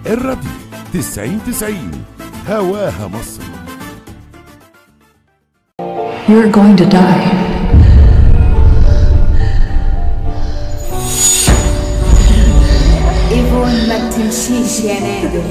الراديو 90 90 هواها مصر You're going to die. ايفون ما بتمشيش يا نادر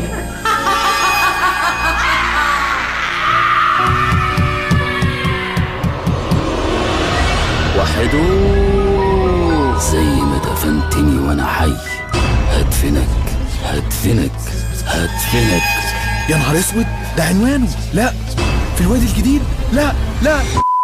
وحدو زي ما دفنتني وانا حي هدفنك هدفنك هدفنك يا نهار اسود ده عنوانه لا في الوادي الجديد لا لا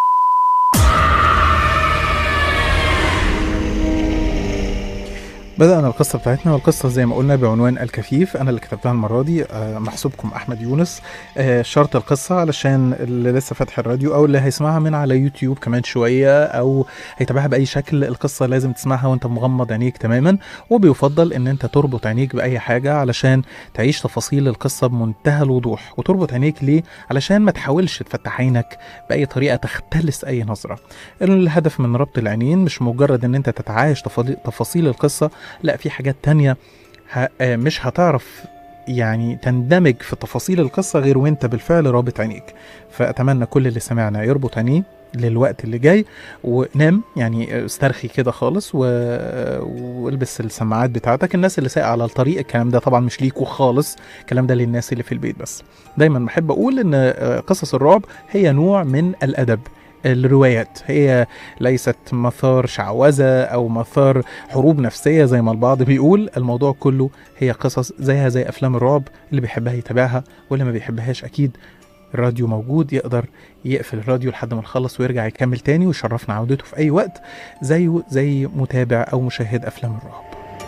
بدأنا القصة بتاعتنا والقصة زي ما قلنا بعنوان الكفيف أنا اللي كتبتها المرة دي آه، محسوبكم أحمد يونس آه، شرط القصة علشان اللي لسه فاتح الراديو أو اللي هيسمعها من على يوتيوب كمان شوية أو هيتابعها بأي شكل القصة لازم تسمعها وأنت مغمض عينيك تماما وبيفضل إن أنت تربط عينيك بأي حاجة علشان تعيش تفاصيل القصة بمنتهى الوضوح وتربط عينيك ليه علشان ما تحاولش تفتح عينك بأي طريقة تختلس أي نظرة الهدف من ربط العينين مش مجرد إن أنت تتعايش تفاضي- تفاصيل القصة لا في حاجات تانية ه... آه، مش هتعرف يعني تندمج في تفاصيل القصة غير وانت بالفعل رابط عينيك فأتمنى كل اللي سمعنا يربط عينيه للوقت اللي جاي ونام يعني استرخي كده خالص و... والبس السماعات بتاعتك الناس اللي سايقة على الطريق الكلام ده طبعا مش ليكوا خالص الكلام ده للناس اللي في البيت بس دايما بحب اقول ان آه، قصص الرعب هي نوع من الادب الروايات هي ليست مثار شعوذة أو مثار حروب نفسية زي ما البعض بيقول الموضوع كله هي قصص زيها زي أفلام الرعب اللي بيحبها يتابعها واللي ما بيحبهاش أكيد الراديو موجود يقدر يقفل الراديو لحد ما نخلص ويرجع يكمل تاني ويشرفنا عودته في أي وقت زيه زي متابع أو مشاهد أفلام الرعب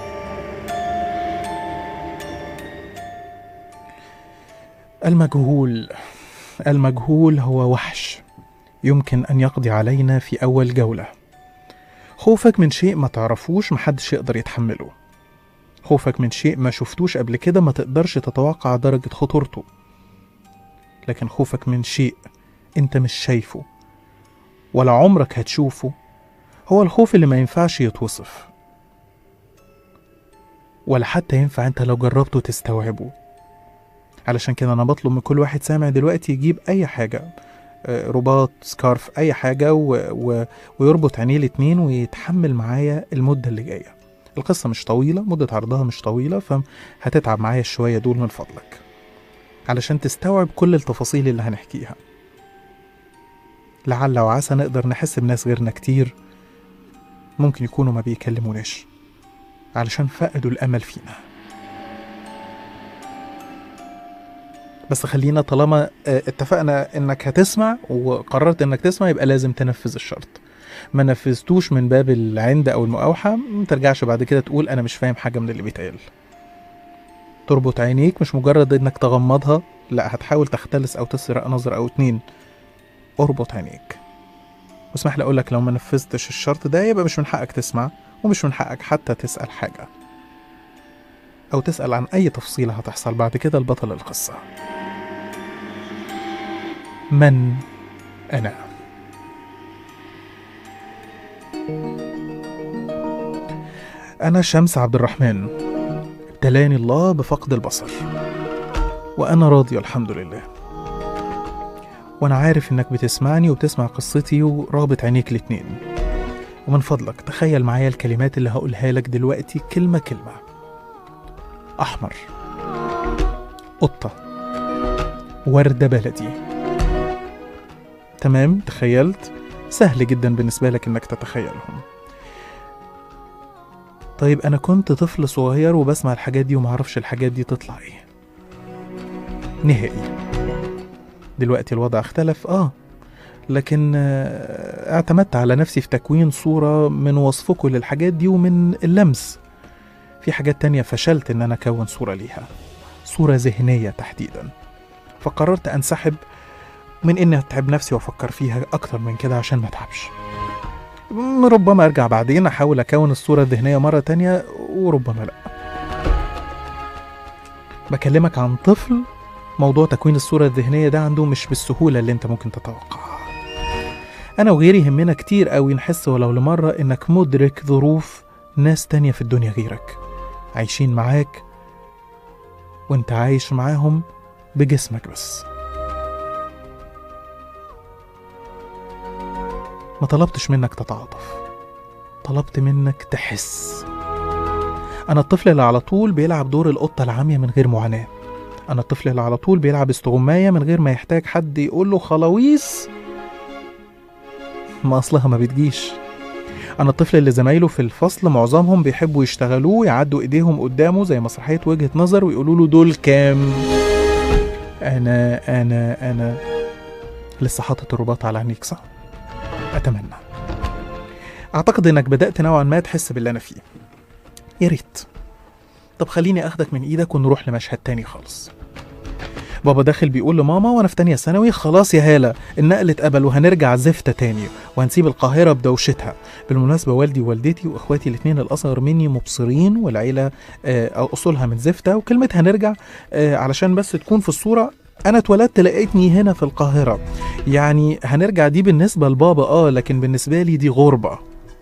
المجهول المجهول هو وحش يمكن أن يقضي علينا في أول جولة خوفك من شيء ما تعرفوش محدش يقدر يتحمله خوفك من شيء ما شفتوش قبل كده ما تقدرش تتوقع درجة خطورته لكن خوفك من شيء انت مش شايفه ولا عمرك هتشوفه هو الخوف اللي ما ينفعش يتوصف ولا حتى ينفع انت لو جربته تستوعبه علشان كده انا بطلب من كل واحد سامع دلوقتي يجيب اي حاجة آه، رباط سكارف اي حاجة و... و... ويربط عينيه الاتنين ويتحمل معايا المدة اللي جاية القصة مش طويلة مدة عرضها مش طويلة فهتتعب معايا شوية دول من فضلك علشان تستوعب كل التفاصيل اللي هنحكيها لعل وعسى نقدر نحس بناس غيرنا كتير ممكن يكونوا ما بيكلموناش علشان فقدوا الأمل فينا بس خلينا طالما آه، اتفقنا انك هتسمع وقررت انك تسمع يبقى لازم تنفذ الشرط ما نفذتوش من باب العند او المقاوحه ما ترجعش بعد كده تقول انا مش فاهم حاجه من اللي بيتقال تربط عينيك مش مجرد انك تغمضها لا هتحاول تختلس او تسرق نظر او اتنين اربط عينيك واسمح لي اقول لك لو ما نفذتش الشرط ده يبقى مش من حقك تسمع ومش من حقك حتى تسال حاجه او تسال عن اي تفصيله هتحصل بعد كده لبطل القصه من انا انا شمس عبد الرحمن ابتلاني الله بفقد البصر وانا راضي الحمد لله وانا عارف انك بتسمعني وبتسمع قصتي ورابط عينيك الاتنين ومن فضلك تخيل معايا الكلمات اللي هقولها لك دلوقتي كلمة كلمة أحمر قطة وردة بلدي تمام تخيلت سهل جدا بالنسبة لك انك تتخيلهم طيب انا كنت طفل صغير وبسمع الحاجات دي ومعرفش الحاجات دي تطلع ايه نهائي دلوقتي الوضع اختلف اه لكن آه، اعتمدت على نفسي في تكوين صورة من وصفكم للحاجات دي ومن اللمس في حاجات تانية فشلت ان انا اكون صورة ليها صورة ذهنية تحديدا فقررت انسحب من اني اتعب نفسي وافكر فيها اكتر من كده عشان ما اتعبش م- ربما ارجع بعدين احاول اكون الصورة الذهنية مرة تانية وربما لا بكلمك عن طفل موضوع تكوين الصورة الذهنية ده عنده مش بالسهولة اللي انت ممكن تتوقعها انا وغيري يهمنا كتير قوي نحس ولو لمرة انك مدرك ظروف ناس تانية في الدنيا غيرك عايشين معاك وانت عايش معاهم بجسمك بس ما طلبتش منك تتعاطف طلبت منك تحس أنا الطفل اللي على طول بيلعب دور القطة العامية من غير معاناة أنا الطفل اللي على طول بيلعب استغماية من غير ما يحتاج حد يقول له خلاويص ما أصلها ما بتجيش أنا الطفل اللي زمايله في الفصل معظمهم بيحبوا يشتغلوه يعدوا إيديهم قدامه زي مسرحية وجهة نظر ويقولوا له دول كام أنا أنا أنا لسه حاطط الرباط على عينيك صح؟ أتمنى أعتقد إنك بدأت نوعا ما تحس باللي أنا فيه يا ريت طب خليني أخدك من إيدك ونروح لمشهد تاني خالص بابا داخل بيقول لماما وانا في تانية ثانوي خلاص يا هالة النقل اتقبل وهنرجع زفتة تاني وهنسيب القاهرة بدوشتها بالمناسبة والدي ووالدتي واخواتي الاتنين الأصغر مني مبصرين والعيلة آه، أو أصولها من زفتة وكلمة هنرجع آه، علشان بس تكون في الصورة أنا اتولدت لقيتني هنا في القاهرة يعني هنرجع دي بالنسبة لبابا اه لكن بالنسبة لي دي غربة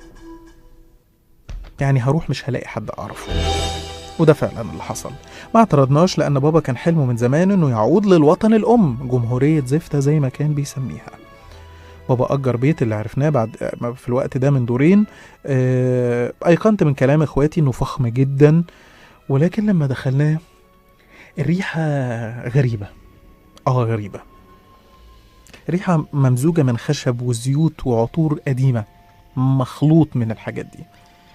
يعني هروح مش هلاقي حد أعرفه وده فعلا اللي حصل ما اعترضناش لأن بابا كان حلمه من زمان إنه يعود للوطن الأم جمهورية زفتة زي ما كان بيسميها بابا أجر بيت اللي عرفناه بعد في الوقت ده من دورين آه، أيقنت من كلام إخواتي إنه فخم جدا ولكن لما دخلناه الريحة غريبة آه غريبة ريحة ممزوجة من خشب وزيوت وعطور قديمة مخلوط من الحاجات دي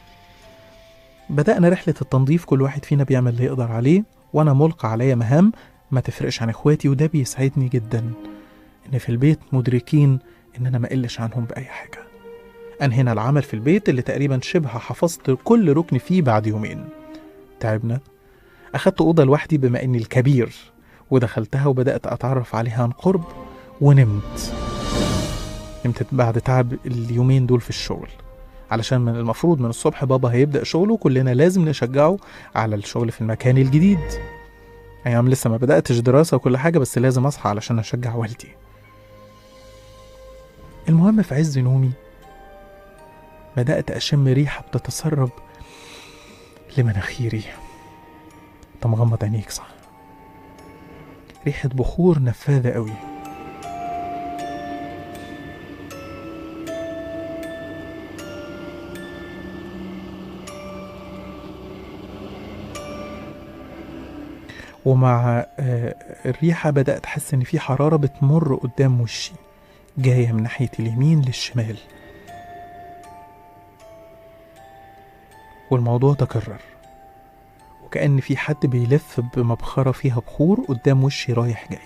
بدأنا رحلة التنظيف كل واحد فينا بيعمل اللي يقدر عليه وأنا ملقى عليا مهام ما تفرقش عن إخواتي وده بيسعدني جدا إن في البيت مدركين إن أنا ما قلش عنهم بأي حاجة أنهينا العمل في البيت اللي تقريبا شبه حفظت كل ركن فيه بعد يومين تعبنا أخدت أوضة لوحدي بما إني الكبير ودخلتها وبدأت أتعرف عليها عن قرب ونمت نمت بعد تعب اليومين دول في الشغل علشان من المفروض من الصبح بابا هيبدأ شغله كلنا لازم نشجعه على الشغل في المكان الجديد أيام لسه ما بدأتش دراسة وكل حاجة بس لازم أصحى علشان أشجع والدي المهم في عز نومي بدأت أشم ريحة بتتسرب لمناخيري انت مغمض عينيك صح ريحة بخور نفاذة قوي ومع آه، الريحة بدأت أحس إن في حرارة بتمر قدام وشي جاية من ناحية اليمين للشمال والموضوع تكرر وكأن في حد بيلف بمبخرة فيها بخور قدام وشي رايح جاي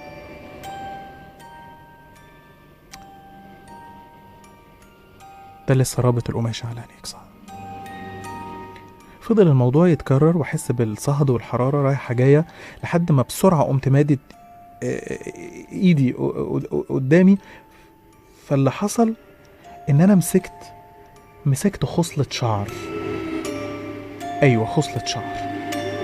ده لسه رابط القماش على عينيك صح فضل الموضوع يتكرر واحس بالصهد والحراره رايحه جايه لحد ما بسرعه قمت مادد آه، ايدي ق- ق- قدامي فاللي حصل ان انا مسكت مسكت خصلة شعر ايوه خصلة شعر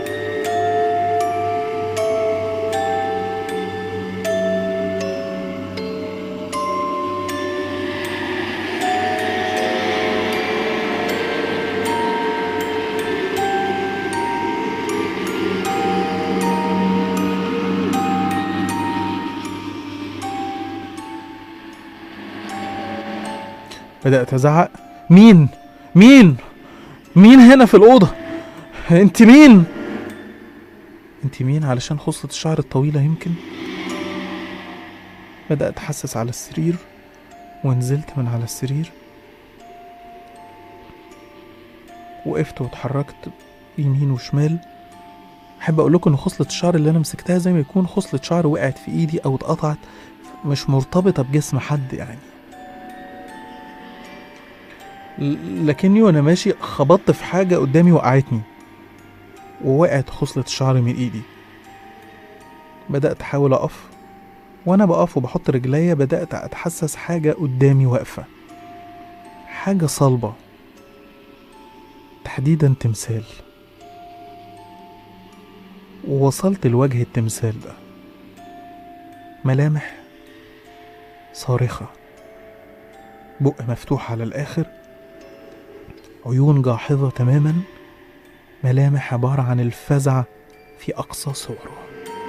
بدأت أزعق مين؟ مين؟ مين هنا في الأوضة؟ أنت مين؟ أنت مين علشان خصلة الشعر الطويلة يمكن؟ بدأت أحسس على السرير ونزلت من على السرير وقفت واتحركت يمين وشمال أحب أقول لكم إن خصلة الشعر اللي أنا مسكتها زي ما يكون خصلة شعر وقعت في إيدي أو اتقطعت مش مرتبطة بجسم حد يعني ل- لكني وانا ماشي خبطت في حاجة قدامي وقعتني ووقعت خصلة الشعر من ايدي بدأت احاول اقف وانا بقف وبحط رجليا بدأت اتحسس حاجة قدامي واقفة حاجة صلبة تحديدا تمثال ووصلت لوجه التمثال ده ملامح صارخة بق مفتوح على الآخر عيون جاحظة تماما ملامح عبارة عن الفزع في أقصى صوره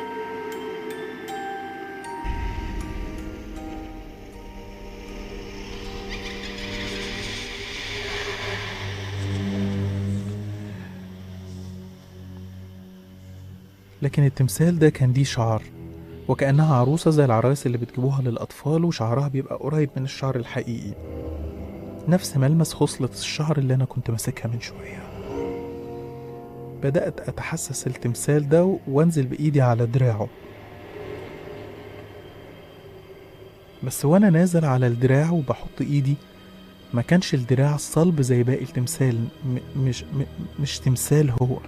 لكن التمثال ده كان ليه شعر وكأنها عروسة زي العرايس اللي بتجيبوها للأطفال وشعرها بيبقى قريب من الشعر الحقيقي نفس ملمس خصلة الشعر اللي أنا كنت ماسكها من شوية بدأت أتحسس التمثال ده وأنزل بإيدي على دراعه بس وأنا نازل على الدراع وبحط إيدي ما كانش الدراع صلب زي باقي التمثال م- مش م- مش تمثال هو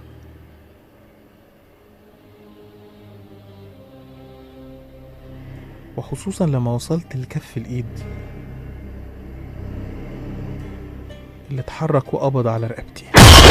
وخصوصا لما وصلت لكف الإيد اللي اتحرك وقبض على رقبتي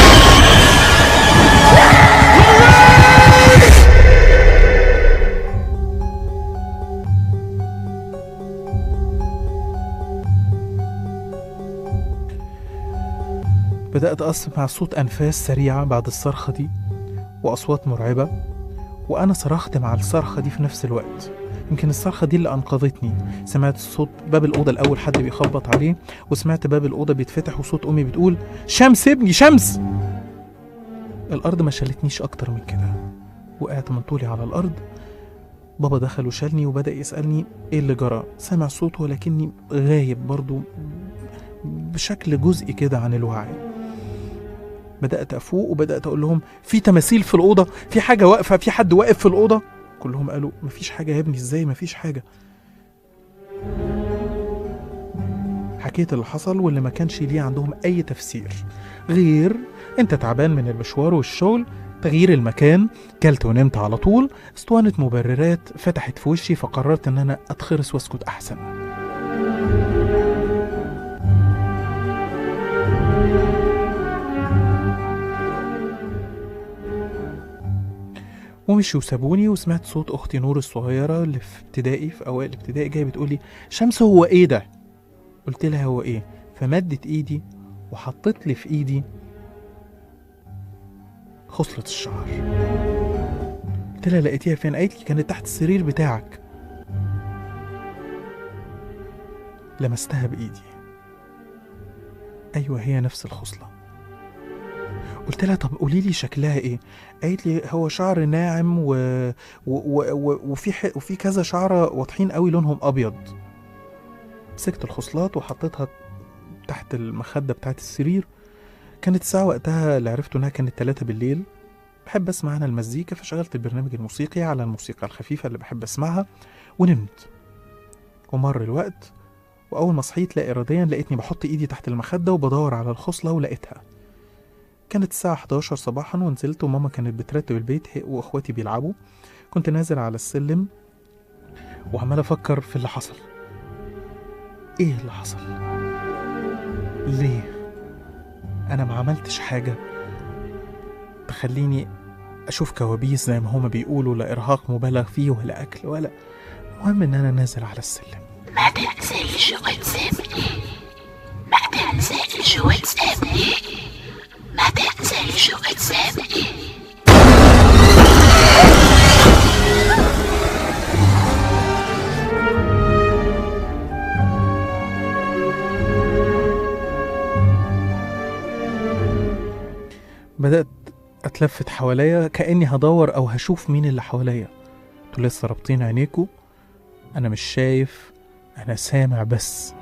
بدأت أسمع صوت أنفاس سريعة بعد الصرخة دي وأصوات مرعبة وأنا صرخت مع الصرخة دي في نفس الوقت يمكن الصرخة دي اللي أنقذتني سمعت صوت باب الأوضة الأول حد بيخبط عليه وسمعت باب الأوضة بيتفتح وصوت أمي بتقول شمس ابني شمس الأرض ما شالتنيش أكتر من كده وقعت من طولي على الأرض بابا دخل وشالني وبدأ يسألني إيه اللي جرى سامع صوته ولكني غايب برضو بشكل جزئي كده عن الوعي بدأت أفوق وبدأت أقول لهم في تماثيل في الأوضة في حاجة واقفة في حد واقف في الأوضة كلهم قالوا مفيش حاجة يا ابني ازاي مفيش حاجة حكيت اللي حصل واللي ما كانش ليه عندهم أي تفسير غير انت تعبان من المشوار والشغل تغيير المكان كلت ونمت على طول اسطوانة مبررات فتحت في وشي فقررت ان انا اتخرس واسكت احسن ومشي وسابوني وسمعت صوت اختي نور الصغيره اللي في ابتدائي في اوائل ابتدائي جايه بتقولي شمس هو ايه ده قلت لها هو ايه فمدت ايدي وحطت لي في ايدي خصلة الشعر قلت لها لقيتيها فين قالت لي كانت تحت السرير بتاعك لمستها بايدي ايوه هي نفس الخصله قلت لها طب قولي لي شكلها ايه قالت لي هو شعر ناعم و... و... و... و... وفي ح... وفي كذا شعره واضحين قوي لونهم ابيض مسكت الخصلات وحطيتها تحت المخده بتاعت السرير كانت الساعه وقتها اللي عرفته انها كانت 3 بالليل بحب اسمع انا المزيكا فشغلت البرنامج الموسيقي على الموسيقى الخفيفه اللي بحب اسمعها ونمت ومر الوقت واول ما صحيت لا اراديا لقيتني بحط ايدي تحت المخده وبدور على الخصله ولقيتها كانت الساعة 11 صباحا ونزلت وماما كانت بترتب البيت هي واخواتي بيلعبوا كنت نازل على السلم وعمال افكر في اللي حصل ايه اللي حصل ليه انا ما عملتش حاجة تخليني اشوف كوابيس زي ما هما بيقولوا لا ارهاق مبالغ فيه ولا اكل ولا المهم ان انا نازل على السلم ما تنسيش وتسيبني ما تنسيش وتسيبني ما تنسيش وتسيبني بدأت أتلفت حواليا كأني هدور أو هشوف مين اللي حواليا انتوا لسه رابطين عينيكوا أنا مش شايف أنا سامع بس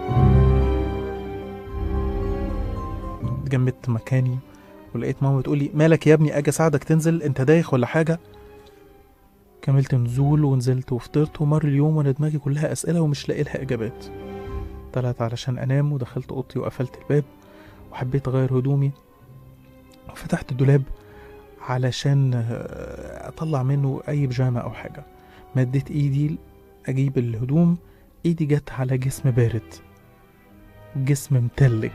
اتجمدت مكاني ولقيت ماما بتقولي مالك يا ابني أجي أساعدك تنزل أنت دايخ ولا حاجة كملت نزول ونزلت وفطرت ومر اليوم وأنا دماغي كلها أسئلة ومش لاقي لها إجابات طلعت علشان أنام ودخلت أوضتي وقفلت الباب وحبيت أغير هدومي فتحت الدولاب علشان آه، اطلع منه اي بيجامه او حاجه مديت ايدي اجيب الهدوم ايدي جت على جسم بارد جسم متلج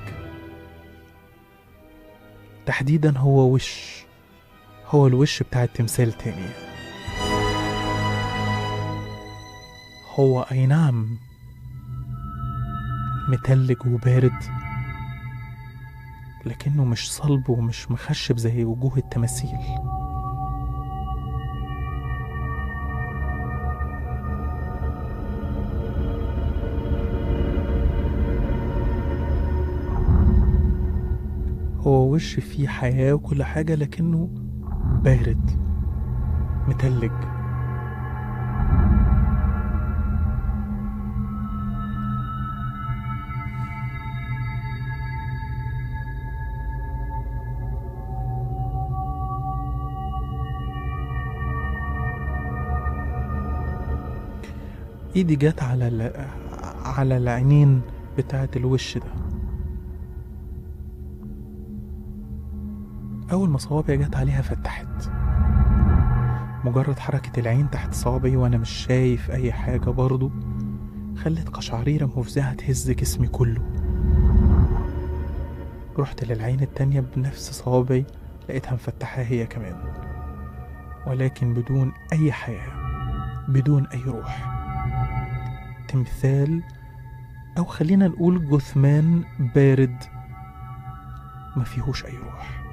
تحديدا هو وش هو الوش بتاع التمثال تاني هو اي نعم متلج وبارد لكنه مش صلب ومش مخشب زي وجوه التماثيل وش فيه حياة وكل حاجة لكنه بارد متلج ايدي جت على ال... على العينين بتاعت الوش ده اول ما صوابعي جت عليها فتحت مجرد حركة العين تحت صوابعي وانا مش شايف اي حاجة برضو خلت قشعريرة مفزعة تهز جسمي كله رحت للعين التانية بنفس صوابعي لقيتها مفتحة هي كمان ولكن بدون أي حياة بدون أي روح تمثال أو خلينا نقول جثمان بارد ما فيهوش أي روح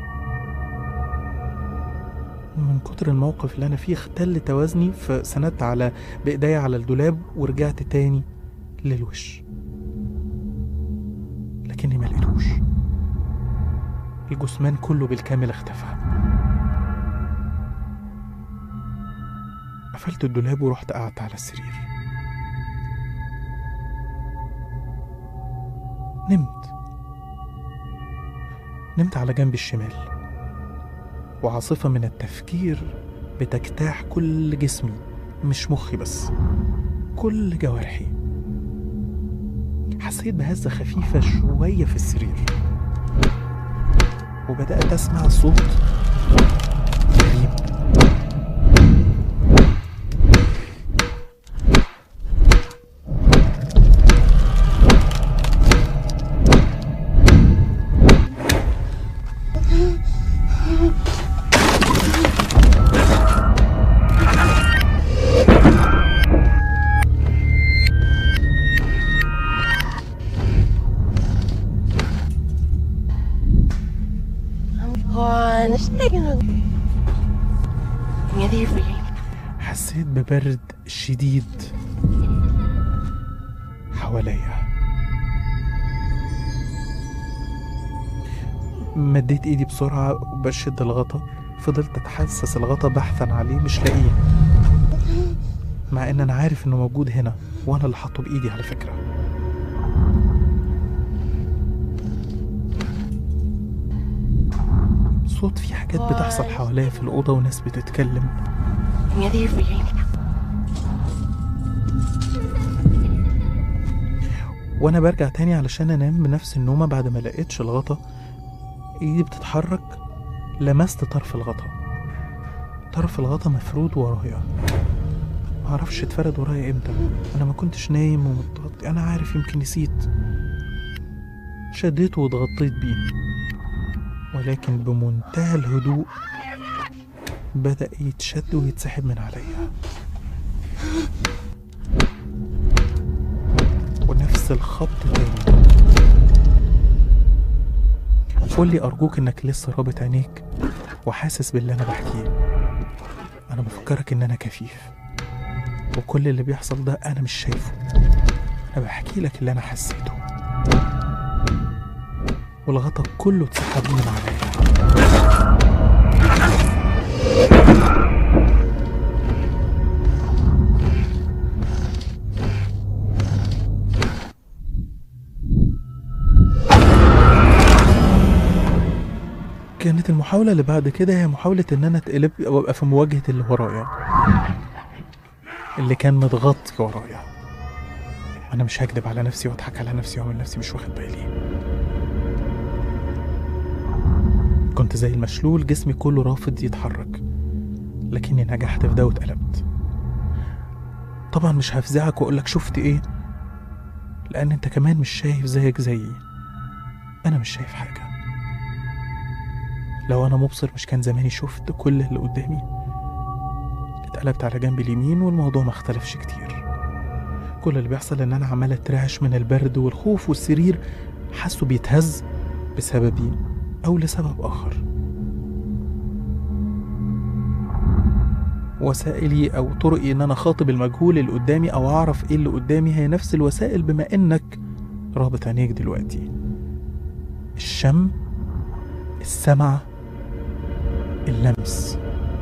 من كتر الموقف اللي أنا فيه اختل توازني فسندت على بإيديا على الدولاب ورجعت تاني للوش لكني ما لقيتوش الجثمان كله بالكامل اختفى قفلت الدولاب ورحت قعدت على السرير نمت نمت على جنبي الشمال وعاصفة من التفكير بتجتاح كل جسمي مش مخي بس كل جوارحي حسيت بهزة خفيفة شوية في السرير وبدأت أسمع صوت غريب Juan, it's taking a... Get here for you. حسيت ببرد شديد حواليا مديت ايدي بسرعة وبشد الغطا فضلت اتحسس الغطا بحثا عليه مش لاقيه مع ان انا عارف انه موجود هنا وانا اللي حاطه بايدي على فكرة صوت في حاجات بتحصل حواليا في الأوضة وناس بتتكلم Get here for you. وانا برجع تاني علشان انام بنفس النومه بعد ما لقيتش الغطا ايدي بتتحرك لمست طرف الغطا طرف الغطا مفرود ورايا معرفش اتفرد ورايا امتى انا ما كنتش نايم ومتغطي انا عارف يمكن نسيت شديته واتغطيت بيه ولكن بمنتهى الهدوء بدأ يتشد ويتسحب من عليا ونفس الخبط تاني قول لي أرجوك إنك لسه رابط عينيك وحاسس باللي أنا بحكيه أنا بفكرك إن أنا كفيف وكل اللي بيحصل ده أنا مش شايفه أنا بحكي لك اللي أنا حسيته والغطا كله اتسحب من عليا كانت المحاولة اللي بعد كده هي محاولة إن أنا أتقلب وأبقى في مواجهة اللي ورايا اللي كان متغطي ورايا أنا مش هكدب على نفسي وأضحك على نفسي وأعمل نفسي مش واخد بالي كنت زي المشلول جسمي كله رافض يتحرك لكني نجحت في ده واتقلبت طبعا مش هفزعك وأقولك شفت إيه لأن أنت كمان مش شايف زيك زيي أنا مش شايف حاجة لو انا مبصر مش كان زماني شفت كل اللي قدامي اتقلبت على جنبي اليمين والموضوع ما اختلفش كتير كل اللي بيحصل ان انا عمال اترعش من البرد والخوف والسرير حاسه بيتهز بسببي او لسبب اخر وسائلي او طرقي ان انا خاطب المجهول اللي قدامي او اعرف ايه اللي قدامي هي نفس الوسائل بما انك رابط عينيك دلوقتي الشم السمع اللمس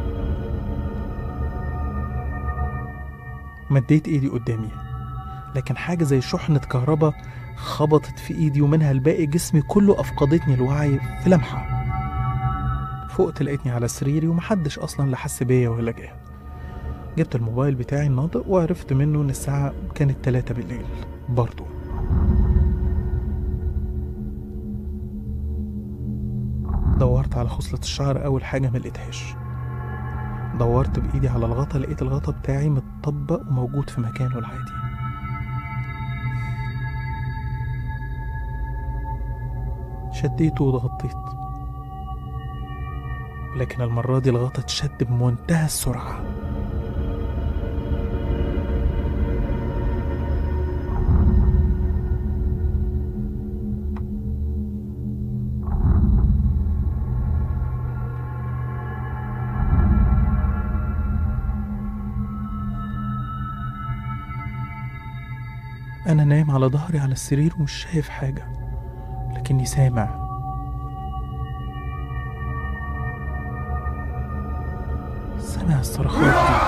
مديت ايدي قدامي لكن حاجة زي شحنة كهرباء خبطت في ايدي ومنها الباقي جسمي كله افقدتني الوعي في لمحة فقت لقيتني على سريري ومحدش اصلا لا حس بيا ولا جه جبت الموبايل بتاعي الناطق وعرفت منه ان الساعة كانت تلاتة بالليل برضو دورت على خصلة الشعر أول حاجة ملقتهاش دورت بإيدي على الغطا لقيت الغطا بتاعي متطبق وموجود في مكانه العادي شديته وضغطيت لكن المرة دي الغطا اتشد بمنتهى السرعة أنا نايم على ظهري على السرير ومش شايف حاجة لكني سامع سامع الصرخات دي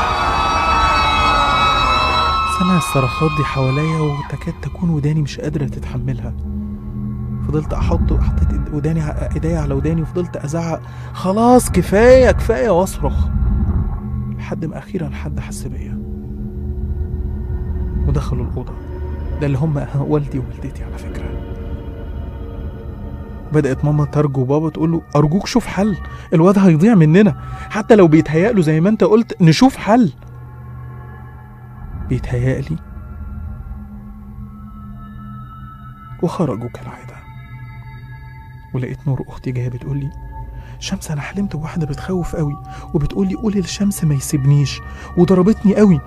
سامع الصرخات دي حواليا وتكاد تكون وداني مش قادرة تتحملها فضلت احط حطيت إيد- وداني ع- ايديا على وداني وفضلت ازعق خلاص كفايه كفايه واصرخ لحد ما اخيرا حد حس بيا ودخلوا الأوضة ده اللي هم والدي ووالدتي على فكرة بدأت ماما ترجو بابا تقول له أرجوك شوف حل الواد هيضيع مننا حتى لو بيتهيأ له زي ما أنت قلت نشوف حل بيتهيأ لي وخرجوا كالعادة ولقيت نور أختي جاية بتقول لي شمس أنا حلمت بواحدة بتخوف قوي وبتقول لي قولي للشمس ما يسيبنيش وضربتني قوي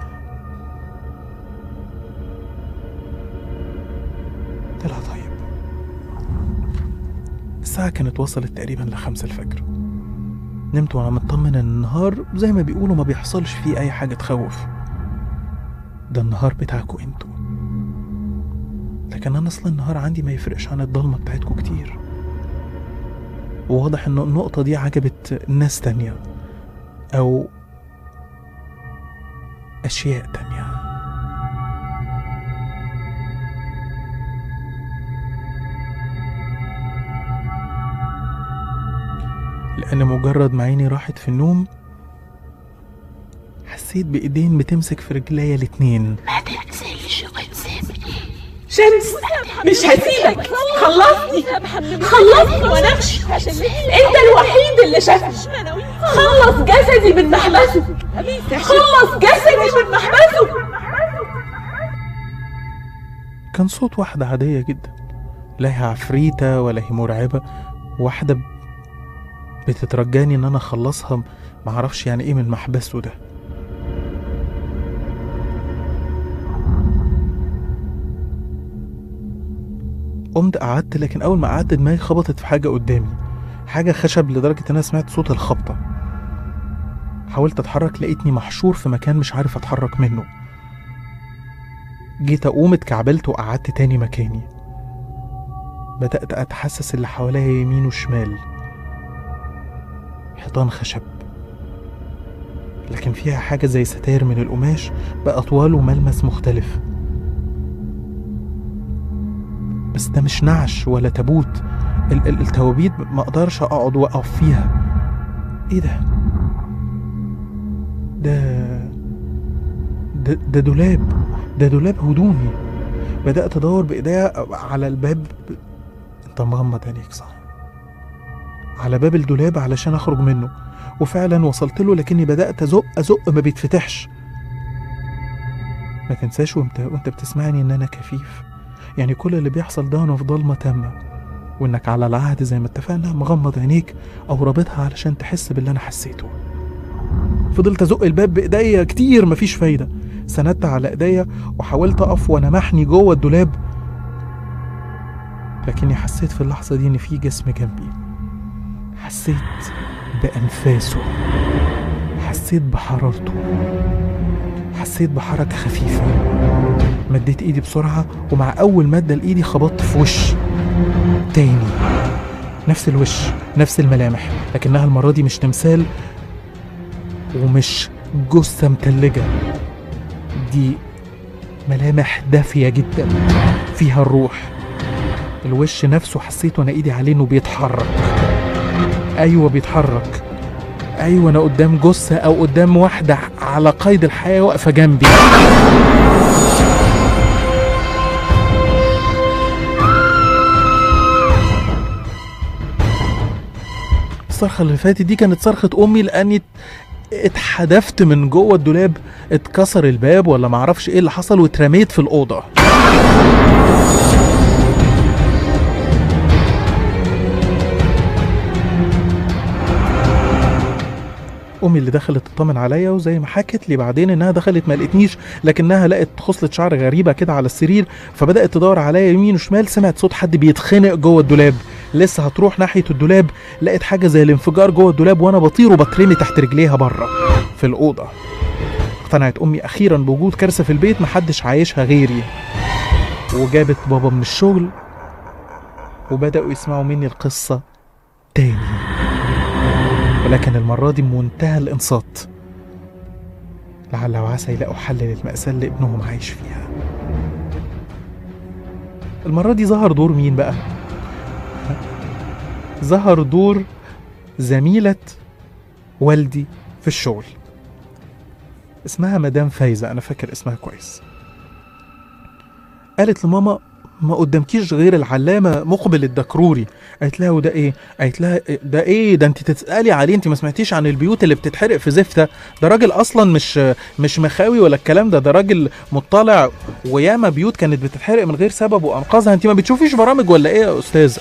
قلت لها طيب الساعة كانت وصلت تقريبا لخمسة الفجر نمت وانا مطمن ان النهار زي ما بيقولوا ما بيحصلش فيه اي حاجة تخوف ده النهار بتاعكوا انتوا لكن انا اصلا النهار عندي ما يفرقش عن الضلمة بتاعتكوا كتير وواضح ان النقطة دي عجبت ناس تانية او اشياء تانية لأن مجرد ما عيني راحت في النوم حسيت بإيدين بتمسك في رجليا الاتنين ما تنسيش وتسيبني شمس مش هسيبك خلصني خلصني ونفسي انت الوحيد اللي شافني خلص جسدي من محبسه خلص جسدي من محبسه كان صوت واحدة عادية جدا لا هي عفريتة ولا هي مرعبة واحدة ب- بتترجاني ان انا اخلصها معرفش يعني ايه من محبسه ده قمت قعدت لكن اول ما قعدت دماغي خبطت في حاجة قدامي حاجة خشب لدرجة ان انا سمعت صوت الخبطة حاولت اتحرك لقيتني محشور في مكان مش عارف اتحرك منه جيت اقوم اتكعبلت وقعدت تاني مكاني بدأت أتحسس اللي حواليا يمين وشمال حيطان خشب لكن فيها حاجة زي ستاير من القماش بأطوال وملمس مختلف بس ده مش نعش ولا تابوت ال- ال- التوابيت ما اقدرش اقعد واقف فيها ايه ده ده ده, ده دولاب ده دولاب هدومي بدأت أدور بإيديا على الباب أنت مغمض عينيك صح على باب الدولاب علشان أخرج منه وفعلا وصلت له لكني بدأت أزق أزق ما بيتفتحش ما تنساش وانت وانت بتسمعني ان انا كفيف يعني كل اللي بيحصل ده وانا في ضلمه تامه وانك على العهد زي ما اتفقنا مغمض عينيك او رابطها علشان تحس باللي انا حسيته فضلت ازق الباب بايديا كتير مفيش فايده سندت على ايديا وحاولت اقف وانا محني جوه الدولاب لكني حسيت في اللحظه دي ان في جسم جنبي حسيت بانفاسه حسيت بحرارته حسيت بحركه خفيفه مديت ايدي بسرعه ومع اول مده لايدي خبطت في وش تاني نفس الوش نفس الملامح لكنها المرة دي مش تمثال ومش جثة متلجة دي ملامح دافية جدا فيها الروح الوش نفسه حسيت وانا ايدي عليه انه بيتحرك ايوه بيتحرك ايوه انا قدام جثة او قدام واحدة على قيد الحياة واقفة جنبي الصرخة اللي فاتت دي كانت صرخة أمي لأني اتحدفت من جوه الدولاب اتكسر الباب ولا معرفش ايه اللي حصل واترميت في الأوضة امي اللي دخلت تطمن عليا وزي ما حكت لي بعدين انها دخلت ما لقتنيش لكنها لقت خصله شعر غريبه كده على السرير فبدات تدور عليا يمين وشمال سمعت صوت حد بيتخنق جوه الدولاب لسه هتروح ناحيه الدولاب لقيت حاجه زي الانفجار جوه الدولاب وانا بطير وبترمي تحت رجليها بره في الاوضه اقتنعت امي اخيرا بوجود كارثه في البيت محدش عايشها غيري وجابت بابا من الشغل وبداوا يسمعوا مني القصه تاني ولكن المرة دي بمنتهى الإنصات لعل وعسى يلاقوا حل للمأساة اللي ابنهم عايش فيها المرة دي ظهر دور مين بقى؟ ظهر دور زميلة والدي في الشغل اسمها مدام فايزة أنا فاكر اسمها كويس قالت لماما ما قدامكيش غير العلامة مقبل الدكروري قالت لها وده ايه قالت لها إيه ده ايه ده انت تسالي عليه انت ما سمعتيش عن البيوت اللي بتتحرق في زفته ده راجل اصلا مش مش مخاوي ولا الكلام ده ده راجل مطلع وياما بيوت كانت بتتحرق من غير سبب وانقاذها انت ما بتشوفيش برامج ولا ايه يا استاذه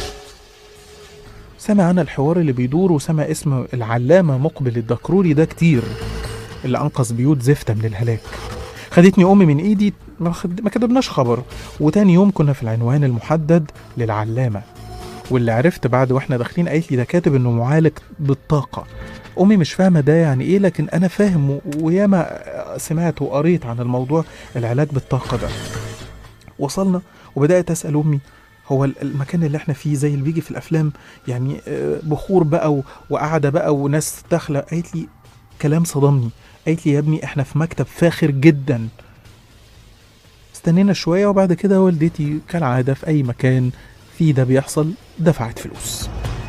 سمع انا الحوار اللي بيدور وسمع اسم العلامه مقبل الدكروري ده كتير اللي انقذ بيوت زفته من الهلاك خدتني امي من ايدي ما خد- ما كتبناش خبر وتاني يوم كنا في العنوان المحدد للعلامه واللي عرفت بعد واحنا داخلين قالت لي ده كاتب انه معالج بالطاقه امي مش فاهمه ده يعني ايه لكن انا فاهم و- وياما سمعت وقريت عن الموضوع العلاج بالطاقه ده وصلنا وبدات اسال امي هو ال- المكان اللي احنا فيه زي اللي بيجي في الافلام يعني آه، بخور بقى و- وقعده بقى وناس داخله قالت لي كلام صدمني قالت لي يا ابني احنا في مكتب فاخر جدا استنينا شويه وبعد كده والدتي كالعاده في اي مكان في ده بيحصل دفعت فلوس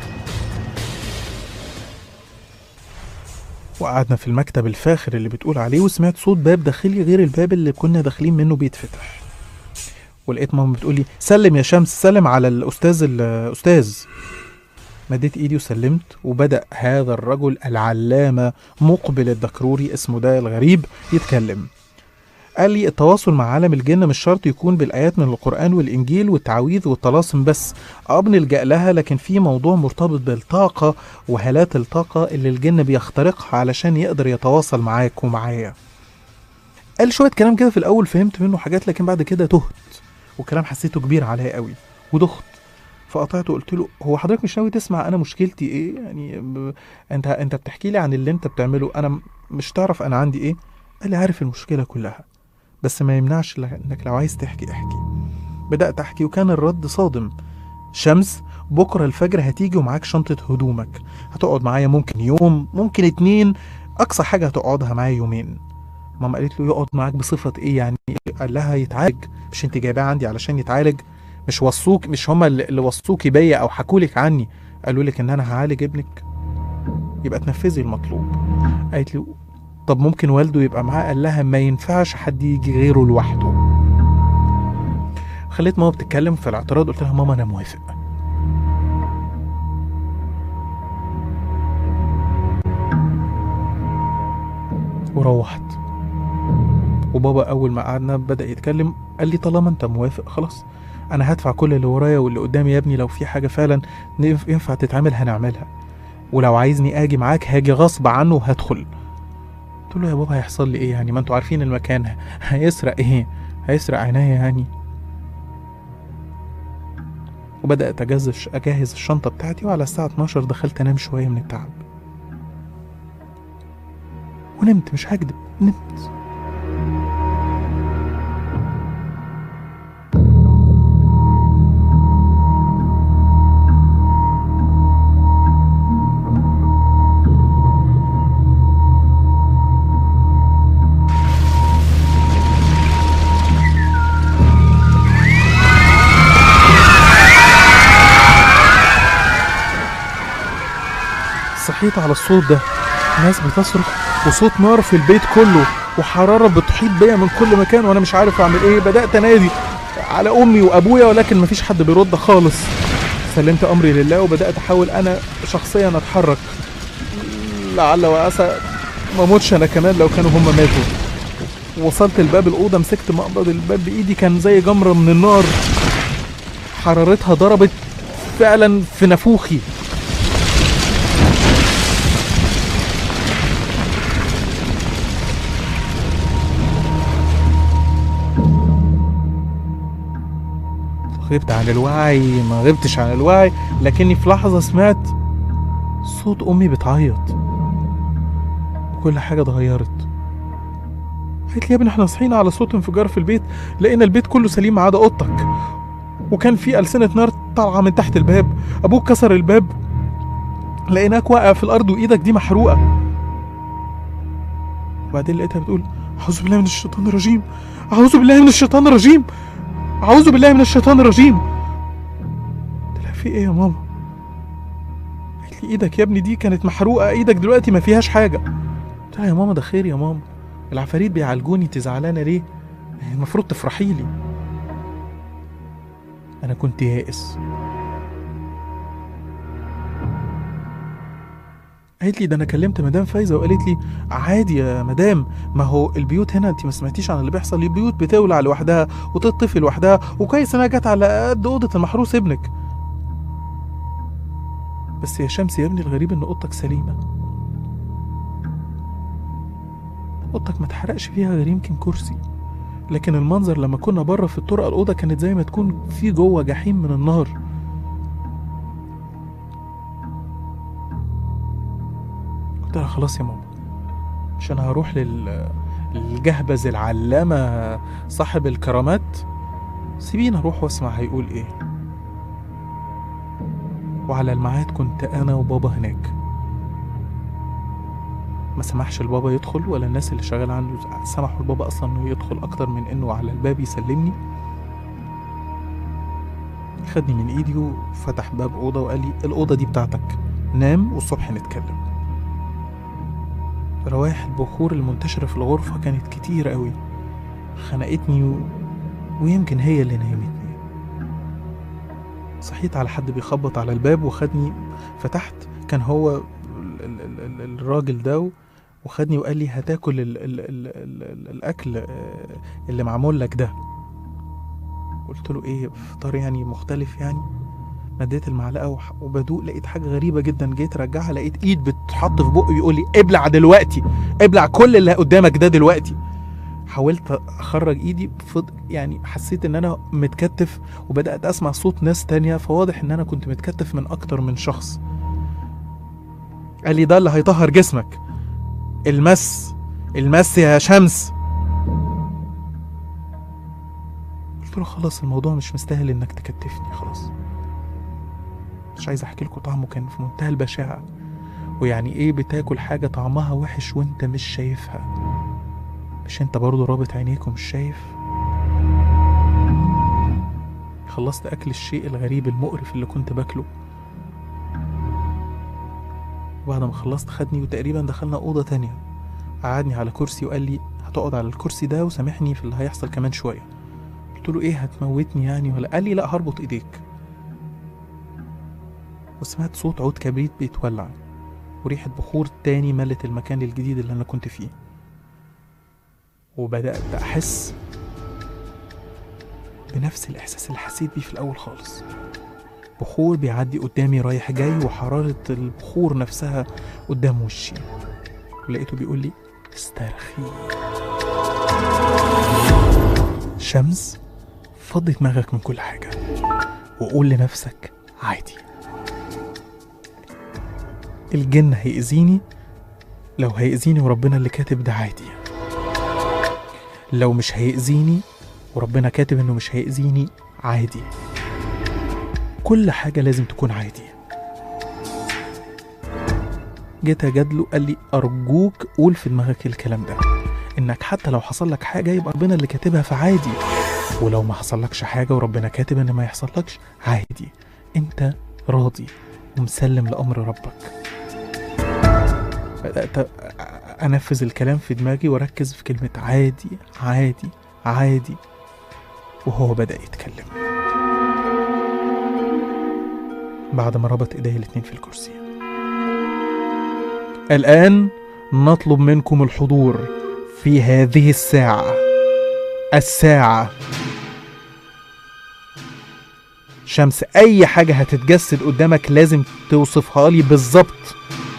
وقعدنا في المكتب الفاخر اللي بتقول عليه وسمعت صوت باب داخلي غير الباب اللي كنا داخلين منه بيتفتح ولقيت ماما بتقولي سلم يا شمس سلم على الاستاذ الاستاذ مديت ايدي وسلمت وبدا هذا الرجل العلامه مقبل الدكروري اسمه ده الغريب يتكلم قال لي التواصل مع عالم الجن مش شرط يكون بالآيات من القرآن والإنجيل والتعويذ والطلاسم بس اه بنلجأ لها لكن في موضوع مرتبط بالطاقة وهالات الطاقة اللي الجن بيخترقها علشان يقدر يتواصل معاك ومعايا قال شوية كلام كده في الأول فهمت منه حاجات لكن بعد كده تهت وكلام حسيته كبير عليا قوي ودخت فقطعته وقلت له هو حضرتك مش ناوي تسمع انا مشكلتي ايه يعني ب... انت انت بتحكي لي عن اللي انت بتعمله انا م- مش تعرف انا عندي ايه قال لي عارف المشكله كلها بس ما يمنعش ل- انك لو عايز تحكي احكي بدات احكي وكان الرد صادم شمس بكره الفجر هتيجي ومعاك شنطه هدومك هتقعد معايا ممكن يوم ممكن اتنين اقصى حاجه هتقعدها معايا يومين ماما قالت له يقعد معاك بصفه ايه يعني قال لها يتعالج مش انت جايباه عندي علشان يتعالج مش وصوك مش هما اللي اللي وصوكي بيا او حكولك عني قالوا لك ان انا هعالج ابنك يبقى تنفذي المطلوب قالت لي طب ممكن والده يبقى معاه قال لها ما ينفعش حد يجي غيره لوحده خليت ماما بتتكلم في الاعتراض قلت لها ماما انا موافق وروحت وبابا اول ما قعدنا بدا يتكلم قال لي طالما انت موافق خلاص انا هدفع كل اللي ورايا واللي قدامي يا ابني لو في حاجه فعلا ينف- ينفع تتعمل هنعملها ولو عايزني اجي معاك هاجي غصب عنه وهدخل قلت له يا بابا هيحصل لي ايه يعني ما انتوا عارفين المكان هيسرق ايه هيسرق عينيا يعني وبدات اجهز اجهز الشنطه بتاعتي وعلى الساعه 12 دخلت انام شويه من التعب ونمت مش هكدب نمت صحيت على الصوت ده ناس بتصرخ وصوت نار في البيت كله وحرارة بتحيط بيا من كل مكان وانا مش عارف اعمل ايه بدأت انادي على امي وابويا ولكن مفيش حد بيرد خالص سلمت امري لله وبدأت احاول انا شخصيا اتحرك لعل وعسى ما اموتش انا كمان لو كانوا هم ماتوا وصلت الباب الاوضه مسكت مقبض الباب بايدي كان زي جمره من النار حرارتها ضربت فعلا في نافوخي غبت عن الوعي ما غبتش عن الوعي لكني في لحظة سمعت صوت أمي بتعيط وكل حاجة اتغيرت قالت لي يا ابني احنا صحينا على صوت انفجار في البيت لقينا البيت كله سليم ما عدا اوضتك وكان في ألسنة نار طالعة من تحت الباب أبوك كسر الباب لقيناك واقع في الأرض وإيدك دي محروقة وبعدين لقيتها بتقول أعوذ بالله من الشيطان الرجيم أعوذ بالله من الشيطان الرجيم أعوذ بالله من الشيطان الرجيم قلت لها في إيه يا ماما قالت لي إيدك يا ابني دي كانت محروقة إيدك دلوقتي ما فيهاش حاجة قلت لها يا ماما ده خير يا ماما العفاريت بيعالجوني انت زعلانة ليه المفروض تفرحي لي أنا كنت يائس قالت لي ده انا كلمت مدام فايزه وقالت لي عادي يا مدام ما هو البيوت هنا انت ما سمعتيش عن اللي بيحصل البيوت بتولع لوحدها وتطفي لوحدها وكويس انها جت على قد اوضه المحروس ابنك بس يا شمس يا ابني الغريب ان اوضتك سليمه اوضتك ما اتحرقش فيها غير يمكن كرسي لكن المنظر لما كنا بره في الطرقه الاوضه كانت زي ما تكون في جوه جحيم من النار قلت لها خلاص يا ماما مش انا هروح لل للجهبذ العلامة صاحب الكرامات سيبيني اروح واسمع هيقول ايه وعلى الميعاد كنت انا وبابا هناك ما سمحش البابا يدخل ولا الناس اللي شغالة عنده سمحوا البابا اصلا انه يدخل اكتر من انه على الباب يسلمني خدني من ايدي وفتح باب اوضه وقال لي الاوضه دي بتاعتك نام والصبح نتكلم روائح البخور المنتشرة في الغرفة كانت كتير قوي خنقتني و... ويمكن هي اللي نيمتني صحيت على حد بيخبط على الباب وخدني فتحت كان هو ال... ال... ال... ال... الراجل ده و... وخدني وقال لي هتاكل ال... ال... ال... ال... ال... الأكل آه، اللي معمول لك ده قلت له ايه فطار يعني مختلف يعني مديت المعلقه وح- وبدوق لقيت حاجه غريبه جدا جيت ارجعها لقيت ايد بتحط في بقي بيقول لي ابلع دلوقتي ابلع كل اللي قدامك ده دلوقتي حاولت اخرج ايدي فض... يعني حسيت ان انا متكتف وبدات اسمع صوت ناس تانية فواضح ان انا كنت متكتف من اكتر من شخص قال لي ده اللي هيطهر جسمك المس المس يا شمس قلت له خلاص الموضوع مش مستاهل انك تكتفني خلاص مش عايز احكي لكم طعمه كان في منتهى البشاعة ويعني ايه بتاكل حاجة طعمها وحش وانت مش شايفها مش انت برضو رابط عينيك ومش شايف خلصت اكل الشيء الغريب المقرف اللي كنت باكله وبعد ما خلصت خدني وتقريبا دخلنا اوضة تانية قعدني على كرسي وقال لي هتقعد على الكرسي ده وسامحني في اللي هيحصل كمان شوية قلت له ايه هتموتني يعني ولا قال لي لا هربط ايديك وسمعت صوت عود كبريت بيتولع وريحة بخور تاني ملت المكان الجديد اللي أنا كنت فيه وبدأت أحس بنفس الإحساس اللي حسيت بيه في الأول خالص بخور بيعدي قدامي رايح جاي وحرارة البخور نفسها قدام وشي ولقيته بيقول لي استرخي شمس فضي دماغك من كل حاجة وقول لنفسك عادي الجن هيأذيني لو هيأذيني وربنا اللي كاتب ده عادي لو مش هيأذيني وربنا كاتب انه مش هيأذيني عادي كل حاجة لازم تكون عادي جيت اجادله قال لي ارجوك قول في دماغك الكلام ده انك حتى لو حصل لك حاجة يبقى ربنا اللي كاتبها فعادي ولو ما حصلكش حاجة وربنا كاتب ان ما يحصلكش عادي انت راضي ومسلم لأمر ربك بدات انفذ الكلام في دماغي واركز في كلمه عادي عادي عادي وهو بدا يتكلم بعد ما ربط ايديه الاتنين في الكرسي الان نطلب منكم الحضور في هذه الساعه الساعه شمس اي حاجه هتتجسد قدامك لازم توصفها لي بالظبط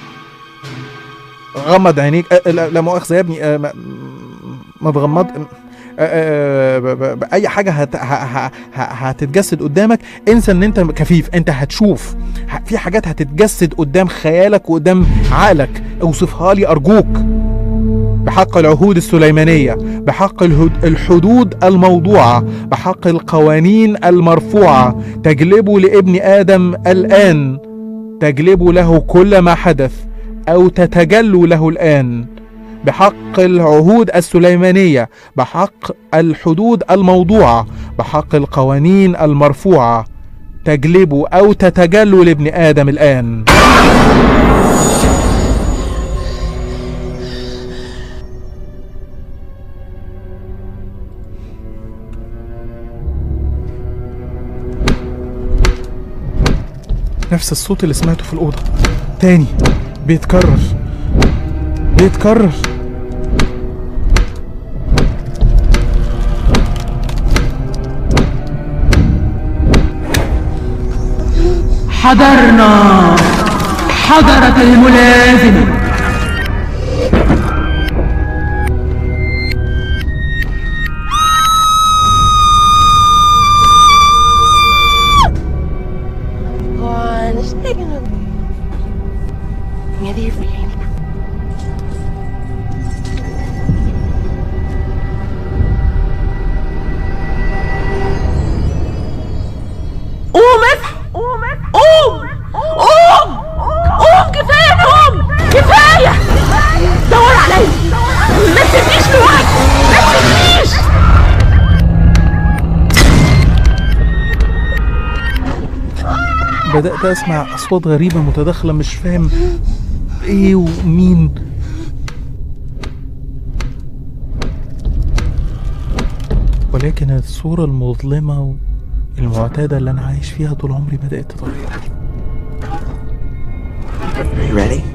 غمض عينيك أه لا, لا مؤاخذه يا ابني أه ما, ما تغمض أه أه ب- ب- ب- اي حاجه هت ه- ه- ه- هتتجسد قدامك انسى ان انت كفيف انت هتشوف ه- في حاجات هتتجسد قدام خيالك وقدام عقلك اوصفها لي ارجوك بحق العهود السليمانيه بحق الهد- الحدود الموضوعه بحق القوانين المرفوعه تجلب لابن ادم الان تجلب له كل ما حدث او تتجلوا له الان بحق العهود السليمانيه بحق الحدود الموضوعه بحق القوانين المرفوعه تجلب او تتجلوا لابن ادم الان نفس الصوت اللي سمعته في الأوضة تاني بيتكرر بيتكرر حضرنا حضرت الملازمة on, it's taking a... Whether you're reading قوم اصحى قوم قوم قوم قوم كفاية نوم كفاية دور عليا ما تسيبنيش لوحدي ما تسيبنيش بدأت أسمع أصوات غريبة متداخلة مش فاهم إيه ومين ولكن الصورة المظلمة المعتادة اللي أنا عايش فيها طول عمري بدأت تتغير Are you ready?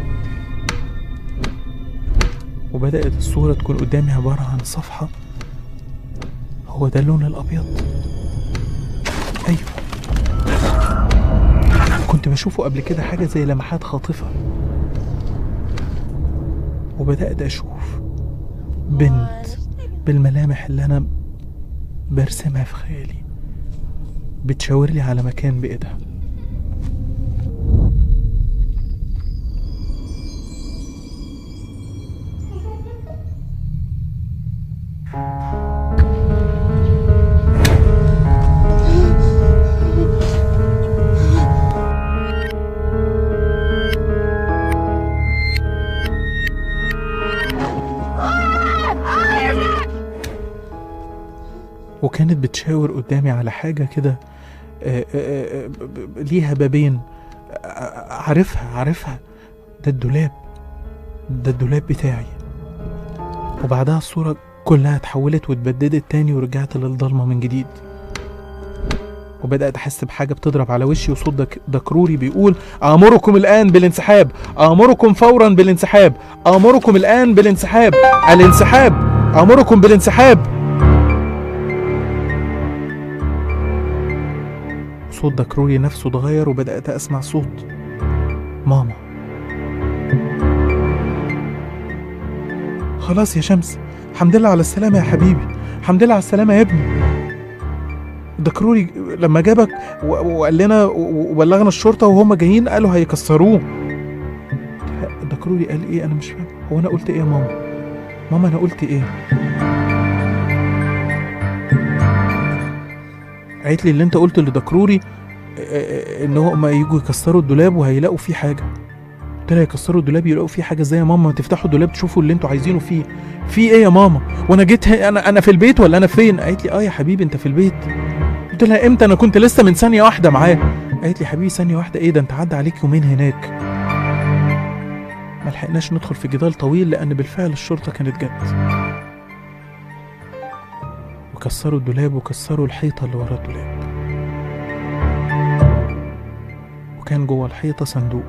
وبدأت الصورة تكون قدامي عبارة عن صفحة هو ده اللون الأبيض أيوه كنت بشوفه قبل كده حاجة زي لمحات خاطفة وبدأت أشوف بنت بالملامح اللي أنا برسمها في خيالي بتشاور لي على مكان بإيدها وكانت بتشاور قدامي على حاجة كده آه، آه، آه، ب- ب- ليها بابين آه، عارفها عارفها ده الدولاب ده الدولاب بتاعي وبعدها الصورة كلها اتحولت واتبددت تاني ورجعت للضلمة من جديد وبدأت أحس بحاجة بتضرب على وشي وصوت دك دكروري بيقول آمركم الآن بالانسحاب آمركم فورا بالانسحاب آمركم الآن بالانسحاب الانسحاب آمركم بالانسحاب صوت دكروري نفسه اتغير وبدأت أسمع صوت ماما خلاص يا شمس الحمد لله على السلامة يا حبيبي الحمد لله على السلامة يا ابني دكروري لما جابك و- وقال لنا و- وبلغنا الشرطة وهم جايين قالوا هيكسروه دكروري قال ايه انا مش فاهم هو انا قلت ايه يا ماما ماما انا قلت ايه قالت لي اللي انت قلت لدكروري آه، آه، ان هم يجوا يكسروا الدولاب وهيلاقوا فيه حاجه قلت لها يكسروا الدولاب يلاقوا فيه حاجه ازاي يا ماما ما تفتحوا الدولاب تشوفوا اللي انتوا عايزينه فيه في ايه يا ماما وانا جيت ه- انا انا في البيت ولا انا فين قالت لي اه يا حبيبي انت في البيت قلت لها امتى انا كنت لسه من ثانيه واحده معاه قالت لي حبيبي ثانيه واحده ايه ده انت عدى عليك يومين هناك ما ملحقناش ندخل في جدال طويل لأن بالفعل الشرطة كانت جت وكسروا الدولاب وكسروا الحيطة اللي ورا الدولاب وكان جوه الحيطة صندوق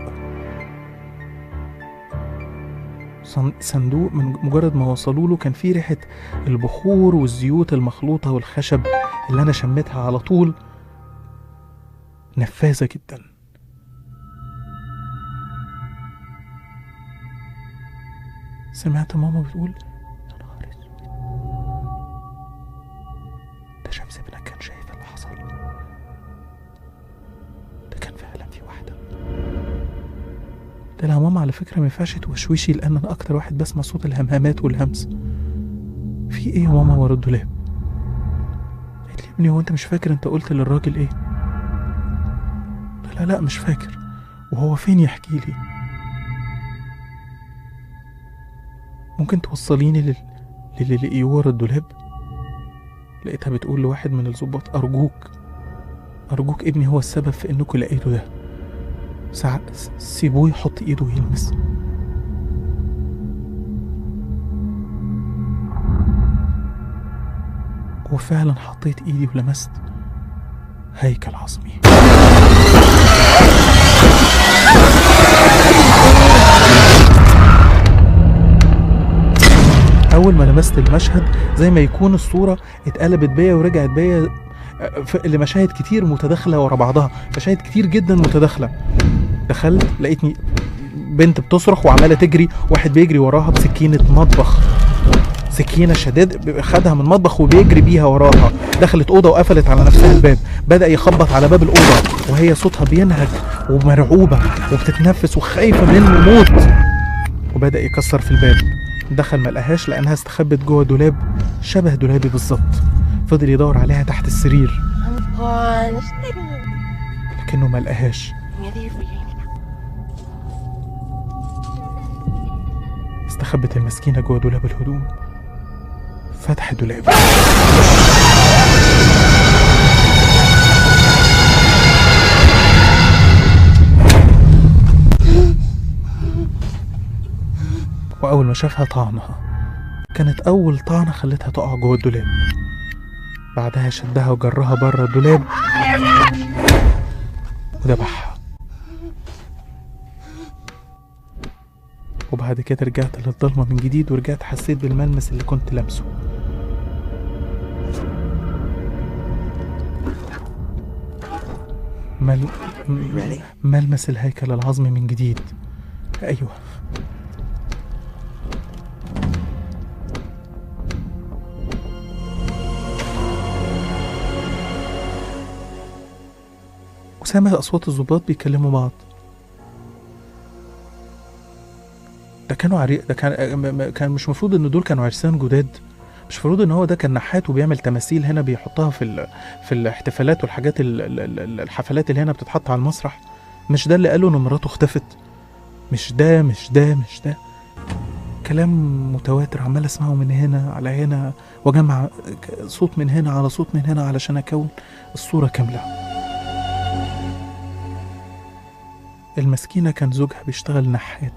صن- صندوق من مجرد ما وصلوا له كان فيه ريحة البخور والزيوت المخلوطة والخشب اللي أنا شميتها على طول نفاذة جدا سمعت ماما بتقول يا نهار اسود ده شمس ابنك كان شايف اللي حصل ده كان فعلا في واحدة قلت لها ماما على فكرة ما ينفعش توشوشي لأن أنا أكتر واحد بسمع صوت الهمهمات والهمس في إيه يا ماما ورا الدولاب قالت لي يا ابني هو أنت مش فاكر أنت قلت للراجل إيه قلت لها لا مش فاكر وهو فين يحكي لي ممكن توصليني لل... للي لقيه ورا الدولاب لقيتها بتقول لواحد من الظباط أرجوك أرجوك ابني هو السبب في إنكم لقيته ده سع... س- سيبوه يحط إيده ويلمس وفعلا حطيت إيدي ولمست هيكل عظمي اول ما لمست المشهد زي ما يكون الصوره اتقلبت بيا ورجعت بيا آه، ف- لمشاهد كتير متداخله ورا بعضها مشاهد كتير جدا متداخله دخلت لقيتني بنت بتصرخ وعماله تجري واحد بيجري وراها بسكينه مطبخ سكينه شداد خدها من المطبخ وبيجري بيها وراها دخلت اوضه وقفلت على نفسها الباب بدا يخبط على باب الاوضه وهي صوتها بينهج ومرعوبه وبتتنفس وخايفه منه موت وبدا يكسر في الباب دخل ما لقاهاش لانها استخبت جوه دولاب شبه دولابي بالظبط فضل يدور عليها تحت السرير I'm gone. Just taking a لكنه ما لقاهاش استخبت المسكينة جوه دولاب الهدوم فتح الدولاب وأول ما شافها طعنها كانت أول طعنة خلتها تقع جوه الدولاب بعدها شدها وجرها بره الدولاب وذبحها وبعد كده رجعت للضلمة من جديد ورجعت حسيت بالملمس اللي كنت لامسه مل... م- ملمس الهيكل العظمي من جديد أيوه وسامع أصوات الضباط بيكلموا بعض ده كانوا عري... ده كان م- م- كان مش مفروض ان دول كانوا عرسان جداد مش المفروض ان هو ده كان نحات وبيعمل تماثيل هنا بيحطها في ال... في الاحتفالات والحاجات ال... ال- ال- الحفلات اللي هنا بتتحط على المسرح مش ده اللي قالوا ان مراته اختفت مش ده مش ده مش ده كلام متواتر عمال اسمعه من هنا على هنا واجمع ك- صوت من هنا على صوت من هنا علشان اكون الصورة كاملة المسكينة كان زوجها بيشتغل نحات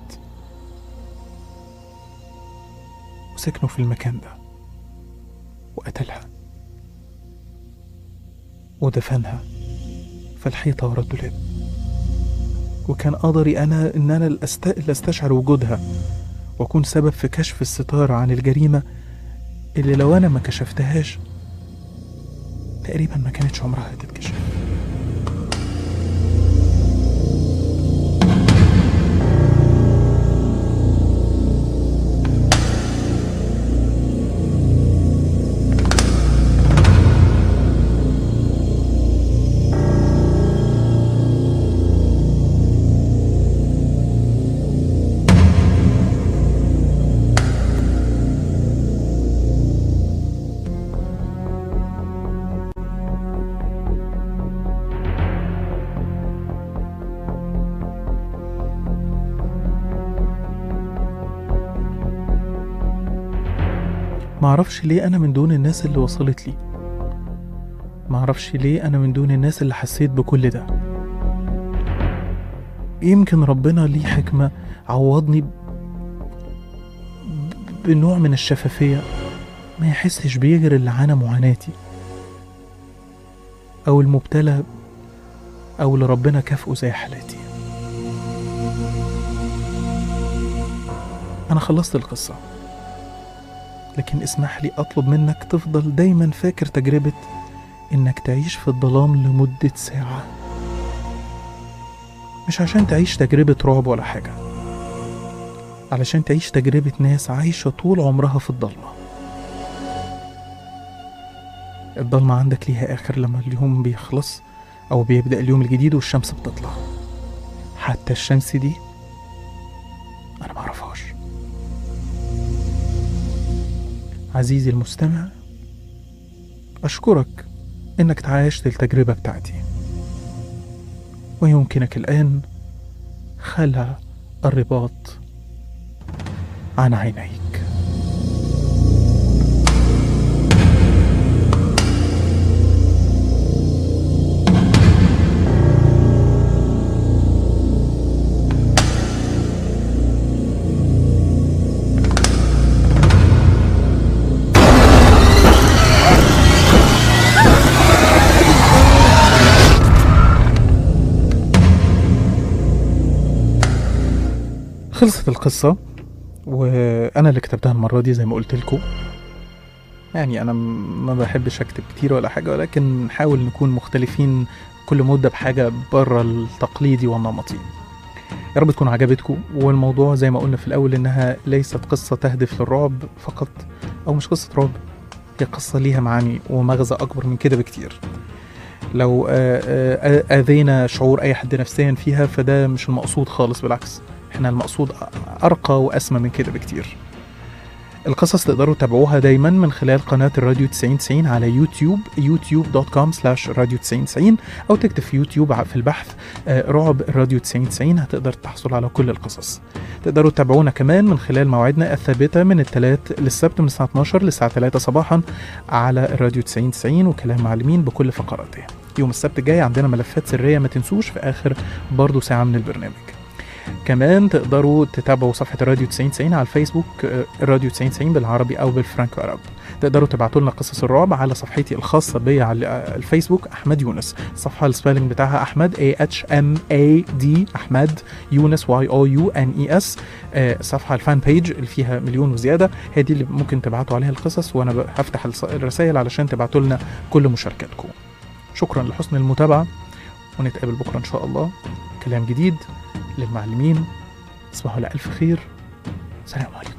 وسكنوا في المكان ده وقتلها ودفنها في الحيطة ورا الدولاب وكان قدري أنا إن أنا اللي أست- اللي أستشعر وجودها وأكون سبب في كشف الستار عن الجريمة اللي لو أنا ما كشفتهاش تقريبا ما كانتش عمرها هتتكشف معرفش ليه أنا من دون الناس اللي وصلت لي معرفش ليه أنا من دون الناس اللي حسيت بكل ده يمكن ربنا ليه حكمة عوضني بنوع من الشفافية ما يحسش بيجري اللي عانى معاناتي أو المبتلى أو اللي ربنا كافئه زي حالاتي أنا خلصت القصة لكن اسمح لي أطلب منك تفضل دايما فاكر تجربة إنك تعيش في الظلام لمدة ساعة مش عشان تعيش تجربة رعب ولا حاجة علشان تعيش تجربة ناس عايشة طول عمرها في الضلمة الضلمة عندك ليها آخر لما اليوم بيخلص أو بيبدأ اليوم الجديد والشمس بتطلع حتى الشمس دي أنا معرفهاش عزيزي المستمع أشكرك إنك تعايشت التجربة بتاعتي ويمكنك الآن خلع الرباط عن عينيك خلصت القصة وأنا اللي كتبتها المرة دي زي ما قلت لكم يعني أنا م- ما بحبش أكتب كتير ولا حاجة ولكن نحاول نكون مختلفين كل مدة بحاجة بره التقليدي والنمطي يا رب تكون عجبتكم والموضوع زي ما قلنا في الأول إنها ليست قصة تهدف للرعب فقط أو مش قصة رعب هي قصة ليها معاني ومغزى أكبر من كده بكتير لو آه، آه، آذينا شعور أي حد نفسيا فيها فده مش المقصود خالص بالعكس احنا المقصود أرقى وأسمى من كده بكتير القصص تقدروا تتابعوها دايما من خلال قناة الراديو 9090 على يوتيوب youtube.com slash راديو 9090 أو تكتب في يوتيوب ع- في البحث آه، رعب الراديو 9090 هتقدر تحصل على كل القصص تقدروا تتابعونا كمان من خلال مواعيدنا الثابتة من الثلاث للسبت من الساعة 12 للساعة 3 صباحا على الراديو 9090 وكلام معلمين بكل فقراته يوم السبت الجاي عندنا ملفات سرية ما تنسوش في آخر برضو ساعة من البرنامج كمان تقدروا تتابعوا صفحة الراديو 9090 على الفيسبوك آه، الراديو 9090 بالعربي أو بالفرانكو أراب تقدروا تبعتوا لنا قصص الرعب على صفحتي الخاصة بيا على آه، الفيسبوك أحمد يونس الصفحة السبيلنج بتاعها أحمد A H M A D أحمد يونس Y O U N E S آه، الصفحة الفان بيج اللي فيها مليون وزيادة هي دي اللي ممكن تبعتوا عليها القصص وأنا ب- هفتح الص- الرسائل علشان تبعتوا لنا كل مشاركاتكم شكرا لحسن المتابعة ونتقابل بكرة إن شاء الله كلام جديد للمعلمين تصبحوا على ألف خير سلام عليكم